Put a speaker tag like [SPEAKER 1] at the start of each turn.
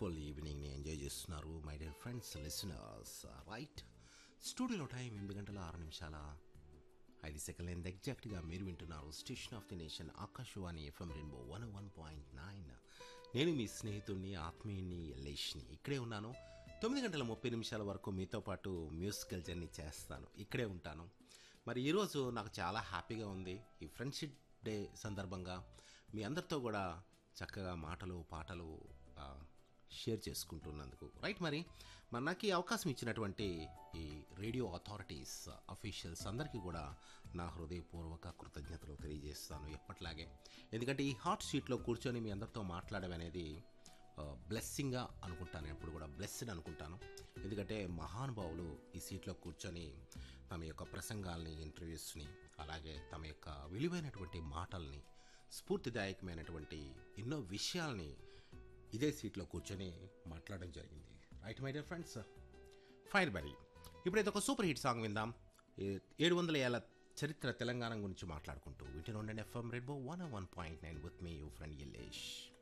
[SPEAKER 1] beautiful ఈవినింగ్ని enjoy చేస్తున్నారు my dear friends listeners right స్టూడియోలో టైం ఎనిమిది గంటల ఆరు నిమిషాల ఐదు సెకండ్ లైన్ ఎగ్జాక్ట్గా మీరు వింటున్నారు station of the nation Akashvani FM rainbow one one point nine నేను మీ స్నేహితుడిని ఆత్మీయుని యల్లేష్ని ఇక్కడే ఉన్నాను తొమ్మిది గంటల ముప్పై నిమిషాల వరకు మీతో పాటు మ్యూజికల్ జర్నీ చేస్తాను ఇక్కడే ఉంటాను మరి ఈరోజు నాకు చాలా హ్యాపీగా ఉంది ఈ ఫ్రెండ్షిప్ డే సందర్భంగా మీ అందరితో కూడా చక్కగా మాటలు పాటలు ఆ, షేర్ చేసుకుంటున్నందుకు రైట్ మరి మరి నాకు ఈ అవకాశం ఇచ్చినటువంటి ఈ రేడియో అథారిటీస్ అఫీషియల్స్ అందరికీ కూడా నా హృదయపూర్వక కృతజ్ఞతలు తెలియజేస్తాను ఎప్పట్లాగే ఎందుకంటే ఈ హాట్ సీట్లో కూర్చొని మీ అందరితో మాట్లాడడం అనేది బ్లెస్సింగ్గా అనుకుంటాను ఎప్పుడు కూడా బ్లెస్డ్ అనుకుంటాను ఎందుకంటే మహానుభావులు ఈ సీట్లో కూర్చొని తమ యొక్క ప్రసంగాల్ని ఇంటర్వ్యూస్ని అలాగే తమ యొక్క విలువైనటువంటి మాటల్ని స్ఫూర్తిదాయకమైనటువంటి ఎన్నో విషయాల్ని ఇదే సీట్లో కూర్చొని మాట్లాడడం జరిగింది రైట్ మై డియర్ ఫ్రెండ్స్ ఫైర్ బరీ ఇప్పుడైతే ఒక సూపర్ హిట్ సాంగ్ విందాం ఏ- ఏడు వందల ఏళ్ళ చరిత్ర తెలంగాణ గురించి మాట్లాడుకుంటూ వీటిలో ఉండండి FM rainbow one one point nine with మీ యూ ఫ్రెండ్ యల్లేష్